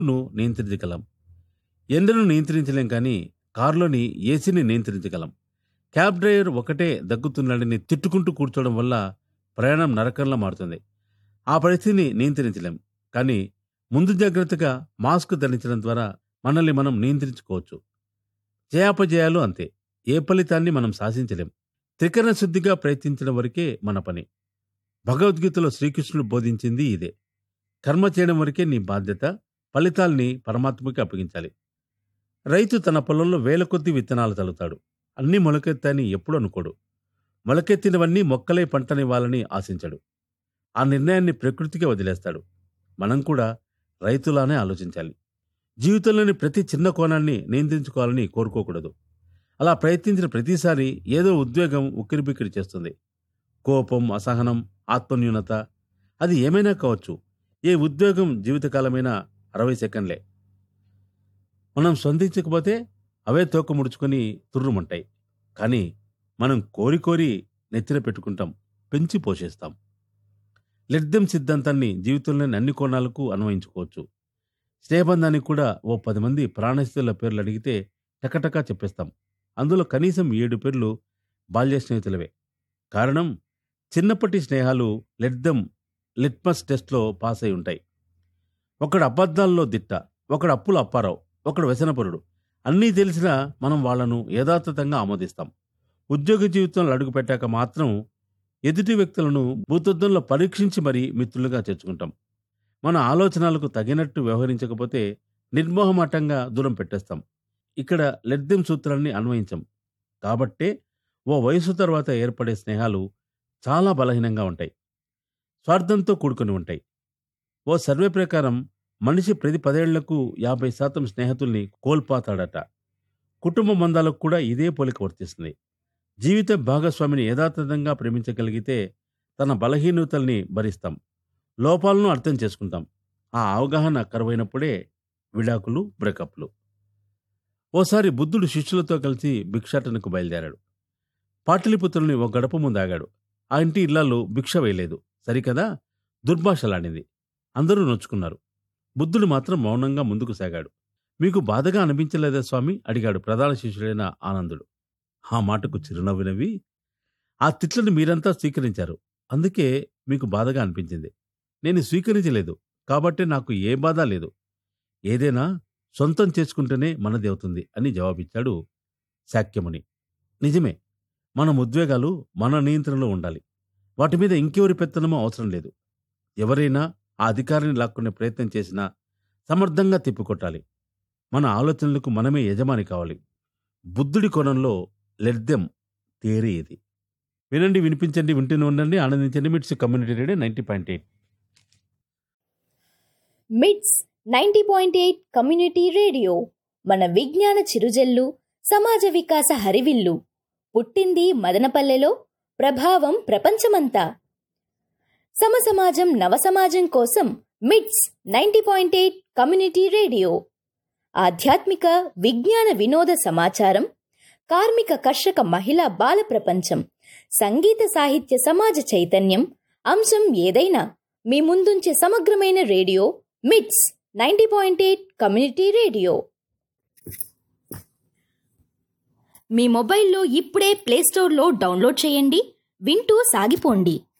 ను నియంత్రించగలం ఎండను నియంత్రించలేం కానీ కారులోని ఏసీని నియంత్రించగలం క్యాబ్ డ్రైవర్ ఒకటే దగ్గుతున్నాడని తిట్టుకుంటూ కూర్చోవడం వల్ల ప్రయాణం నరకంలా మారుతుంది ఆ పరిస్థితిని నియంత్రించలేం కానీ ముందు జాగ్రత్తగా మాస్క్ ధరించడం ద్వారా మనల్ని మనం నియంత్రించుకోవచ్చు జయాపజయాలు అంతే ఏ ఫలితాన్ని మనం శాసించలేం త్రికరణ శుద్ధిగా ప్రయత్నించడం వరకే మన పని భగవద్గీతలో శ్రీకృష్ణుడు బోధించింది ఇదే కర్మ చేయడం వరకే నీ బాధ్యత ఫలితాల్ని పరమాత్మకి అప్పగించాలి రైతు తన పొలంలో వేల కొద్ది విత్తనాలు చల్లుతాడు అన్నీ మొలకెత్తాని ఎప్పుడు అనుకోడు మొలకెత్తినవన్నీ మొక్కలై పంటనివ్వాలని ఆశించడు ఆ నిర్ణయాన్ని ప్రకృతికి వదిలేస్తాడు మనం కూడా రైతులానే ఆలోచించాలి జీవితంలోని ప్రతి చిన్న కోణాన్ని నియంత్రించుకోవాలని కోరుకోకూడదు అలా ప్రయత్నించిన ప్రతిసారి ఏదో ఉద్వేగం ఉక్కిరిబిక్కిరి చేస్తుంది కోపం అసహనం ఆత్మన్యూనత అది ఏమైనా కావచ్చు ఏ ఉద్వేగం జీవితకాలమైన అరవై సెకండ్లే మనం స్పందించకపోతే అవే తోక ముడుచుకొని తుర్రుమంటాయి కానీ మనం కోరి కోరి నెత్తిన పెట్టుకుంటాం పెంచి పోషిస్తాం లెడ్దెం సిద్ధాంతాన్ని జీవితంలోని అన్ని కోణాలకు అన్వయించుకోవచ్చు స్నేహబంధానికి కూడా ఓ పది మంది ప్రాణస్థితుల పేర్లు అడిగితే టకటకా చెప్పేస్తాం అందులో కనీసం ఏడు పేర్లు బాల్య స్నేహితులవే కారణం చిన్నప్పటి స్నేహాలు లెడ్దెం లిట్మస్ టెస్ట్లో పాస్ అయి ఉంటాయి ఒకడు అబద్ధాల్లో దిట్ట ఒకడు అప్పుల అప్పారావు ఒకడు వ్యసనపరుడు అన్నీ తెలిసినా మనం వాళ్లను యథాతథంగా ఆమోదిస్తాం ఉద్యోగ జీవితంలో అడుగుపెట్టాక మాత్రం ఎదుటి వ్యక్తులను భూతద్దంలో పరీక్షించి మరీ మిత్రులుగా చేర్చుకుంటాం మన ఆలోచనలకు తగినట్టు వ్యవహరించకపోతే నిర్మోహమాటంగా దూరం పెట్టేస్తాం ఇక్కడ లెడ్దెం సూత్రాన్ని అన్వయించం కాబట్టే ఓ వయసు తర్వాత ఏర్పడే స్నేహాలు చాలా బలహీనంగా ఉంటాయి స్వార్థంతో కూడుకొని ఉంటాయి ఓ సర్వే ప్రకారం మనిషి ప్రతి పదేళ్లకు యాభై శాతం స్నేహితుల్ని కోల్పోతాడట కుటుంబ బంధాలకు కూడా ఇదే పోలిక వర్తిస్తుంది జీవిత భాగస్వామిని యథాతథంగా ప్రేమించగలిగితే తన బలహీనతల్ని భరిస్తాం లోపాలను అర్థం చేసుకుంటాం ఆ అవగాహన కరువైనప్పుడే విడాకులు బ్రేకప్లు ఓసారి బుద్ధుడు శిష్యులతో కలిసి భిక్షాటనకు బయలుదేరాడు పాటలిపుత్రుల్ని ఒక గడప ముందు ఆగాడు ఆ ఇంటి ఇళ్లలో భిక్ష వేయలేదు సరికదా దుర్భాషలాడింది అందరూ నొచ్చుకున్నారు బుద్ధుడు మాత్రం మౌనంగా ముందుకు సాగాడు మీకు బాధగా అనిపించలేదా స్వామి అడిగాడు ప్రధాన శిష్యుడైన ఆనందుడు ఆ మాటకు చిరునవ్వు నవ్వి ఆ తిట్లను మీరంతా స్వీకరించారు అందుకే మీకు బాధగా అనిపించింది నేను స్వీకరించలేదు కాబట్టి నాకు ఏ బాధ లేదు ఏదైనా సొంతం చేసుకుంటేనే మనది అవుతుంది అని జవాబిచ్చాడు శాక్యముని నిజమే మన ఉద్వేగాలు మన నియంత్రణలో ఉండాలి వాటి మీద ఇంకెవరి పెత్తనమో అవసరం లేదు ఎవరైనా ఆ అధికారాన్ని లాక్కునే ప్రయత్నం చేసినా సమర్థంగా తిప్పికొట్టాలి మన ఆలోచనలకు మనమే యజమాని కావాలి బుద్ధుడి కోణంలో లెడ్దెం థియరీ ఇది వినండి వినిపించండి వింటూనే ఉండండి ఆనందించండి MITS community radio ninety point eight MITS ninety point eight community radio మన విజ్ఞాన చిరుజల్లు సమాజ వికాస హరివిల్లు పుట్టింది మదనపల్లెలో ప్రభావం ప్రపంచమంతా సమసమాజం నవసమాజం కోసం MITS ninety point eight community radio ఆధ్యాత్మిక విజ్ఞాన వినోద సమాచారం కార్మిక కర్షక మహిళా బాల ప్రపంచం సంగీత సాహిత్య సమాజ చైతన్యం అంశం ఏదైనా మీ ముందుంచే సమగ్రమైన radio MITS ninety point eight community radio మీ మొబైల్లో ఇప్పుడే ప్లేస్టోర్లో డౌన్లోడ్ చేయండి వింటూ సాగిపోండి